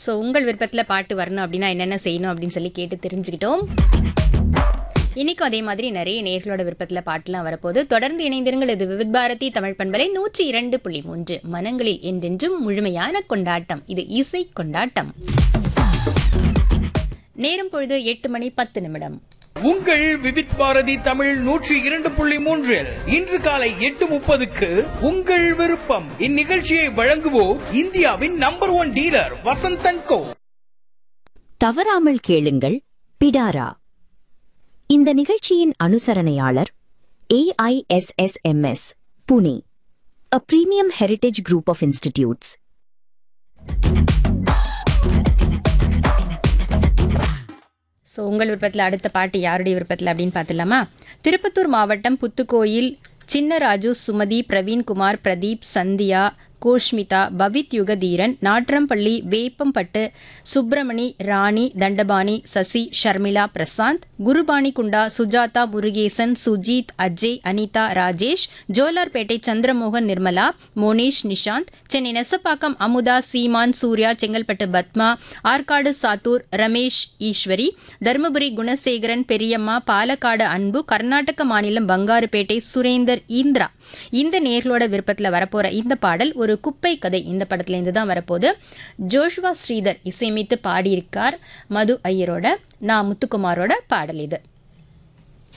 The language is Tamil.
ஸோ உங்கள் விருப்பத்தில் பாட்டு வரணும் அப்படின்னா என்னென்ன செய்யணும் அப்படின்னு சொல்லி கேட்டு தெரிஞ்சுக்கிட்டோம் இன்னைக்கும் அதே மாதிரி நிறைய நேர்களோட விருப்பத்தில் பாட்டுலாம் வரப்போகுது தொடர்ந்து இணைந்திருங்கள் இது விவித் பாரதி தமிழ் பண்பலை நூற்றி இரண்டு புள்ளி மூன்று மனங்களில் என்றென்றும் முழுமையான கொண்டாட்டம் இது இசை கொண்டாட்டம் நேரம் பொழுது எட்டு மணி பத்து நிமிடம் உங்கள் விவித் பாரதி தமிழ் நூற்றி இரண்டு புள்ளி மூன்றில் இன்று காலை எட்டு முப்பதுக்கு உங்கள் விருப்பம் இந்நிகழ்ச்சியை வழங்குவோர் இந்தியாவின் number one dealer Vasanthan Co தவறாமல் கேளுங்கள் பிடாரா இந்த நிகழ்ச்சியின் அனுசரணையாளர் AISSMS Pune a premium heritage group of institutes so உங்கள் விருப்பத்தில் அடுத்த பாட்டு யாருடைய விருப்பத்தில் அப்படின்னு பார்த்துலாமா திருப்பத்தூர் மாவட்டம் புத்துக்கோயில் சின்னராஜு சுமதி பிரவீன்குமார் பிரதீப் சந்தியா கோஷ்மிதா பவித் யுகதீரன் நாற்றம்பள்ளி வேப்பம்பட்டு சுப்பிரமணி ராணி தண்டபாணி சசி ஷர்மிளா பிரசாந்த் குருபாணி குண்டா சுஜாதா முருகேசன் சுஜித் அஜய் அனிதா ராஜேஷ் ஜோலார்பேட்டை சந்திரமோகன் நிர்மலா மோனேஷ் நிஷாந்த் சென்னை நெசப்பாக்கம் அமுதா சீமான் சூர்யா செங்கல்பட்டு பத்மா ஆற்காடு சாத்தூர் ரமேஷ் ஈஸ்வரி தருமபுரி குணசேகரன் பெரியம்மா பாலக்காடு அன்பு கர்நாடக மாநிலம் பங்காருப்பேட்டை சுரேந்தர் இந்திரா இந்த நேர்களோட விருப்பத்தில் வரப்போற இந்த பாடல் ஒரு குப்பை கதை இந்த படத்துலேருந்து தான் வரப்போகுது ஜோஷ்வா ஸ்ரீதர் இசையமைத்து பாடியிருக்கார் மது ஐயரோட நான் முத்துக்குமாரோட பாடல் இது